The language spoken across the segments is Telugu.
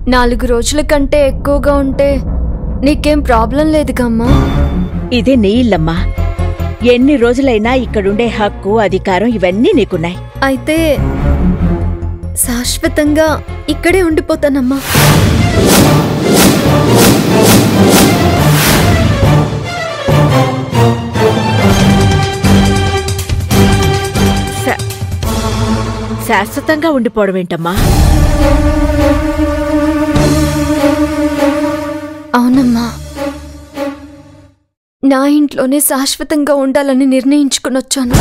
నాలుగు రోజుల కంటే ఎక్కువగా ఉంటే నీకేం ప్రాబ్లం లేదుగమ్మా ఇదే నీ ఇల్లమ్మా ఎన్ని రోజులైనా ఇక్కడుండే హక్కు అధికారం ఇవన్నీ నీకున్నాయి అయితే శాశ్వతంగా ఇక్కడే ఉండిపోతానమ్మా శా- శాశ్వతంగా ఉండిపోవడం ఏంటమ్మా అవునమ్మా నా ఇంట్లోనే శాశ్వతంగా ఉండాలని నిర్ణయించుకుని వచ్చాను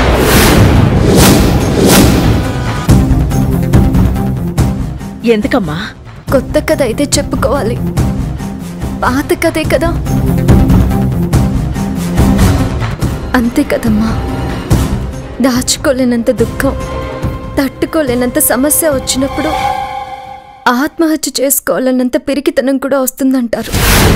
ఎందుకమ్మా కొత్త కథ అయితే చెప్పుకోవాలి పాత కథే కదా అంతే కదమ్మా దాచుకోలేనంత దుఃఖం తట్టుకోలేనంత సమస్య వచ్చినప్పుడు ఆత్మహత్య చేసుకోవాలన్నంత పిరికితనం కూడా వస్తుందంటారు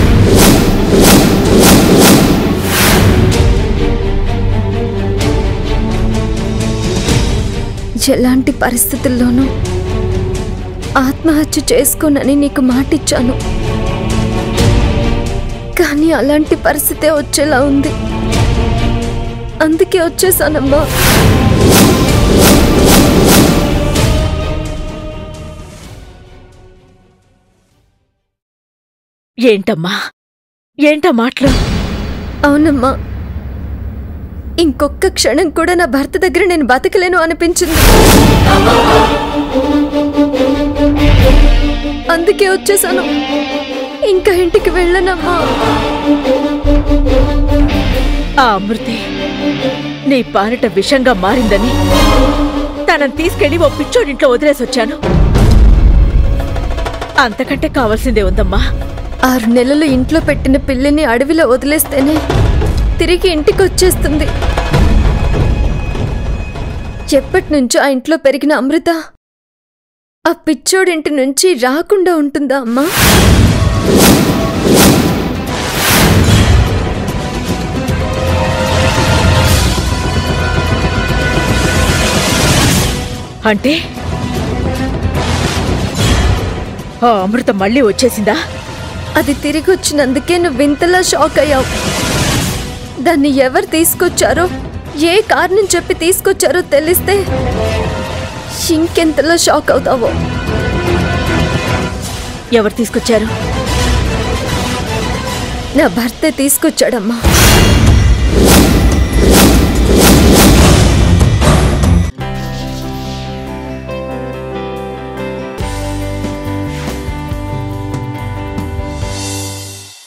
ఎలాంటి పరిస్థితుల్లోనూ ఆత్మహత్య చేసుకోనని నీకు మాటిచ్చాను కానీ అలాంటి పరిస్థితే వచ్చేలా ఉంది అందుకే వచ్చేసానమ్మా ఏంటమ్మా ఏంటా మాటలు అవునమ్మా ఇంకొక్క క్షణం కూడా నా భర్త దగ్గర నేను బతకలేను అనిపించింది అందుకే వచ్చేసాను ఇంకా ఇంటికి వెళ్ళనమ్మా ఆ అమృతి నీ పాలిట విషంగా మారిందని తనని తీసుకెళ్లి ఓ పిచ్చోడింట్లో వదిలేసి వచ్చాను అంతకంటే కావాల్సిందే ఉందమ్మా ఆరు నెలలు ఇంట్లో పెట్టిన పిల్లిని అడవిలో వదిలేస్తేనే తిరిగి ఇంటికి వచ్చేస్తుంది ఎప్పటి నుంచో ఆ ఇంట్లో పెరిగిన అమృత ఆ పిచ్చోడింటి నుంచి రాకుండా ఉంటుందా అమ్మా అంటే ఆ అమృత మళ్ళీ వచ్చేసిందా అది తిరిగి వచ్చినందుకే నువ్వు వింతలా షాక్ అయ్యావు దాన్ని ఎవరు తీసుకొచ్చారో ఏ కారణం చెప్పి తీసుకొచ్చారో తెలిస్తే ఇంకెంతలా షాక్ అవుతావో ఎవరు తీసుకొచ్చారు నా భర్తే తీసుకొచ్చాడమ్మా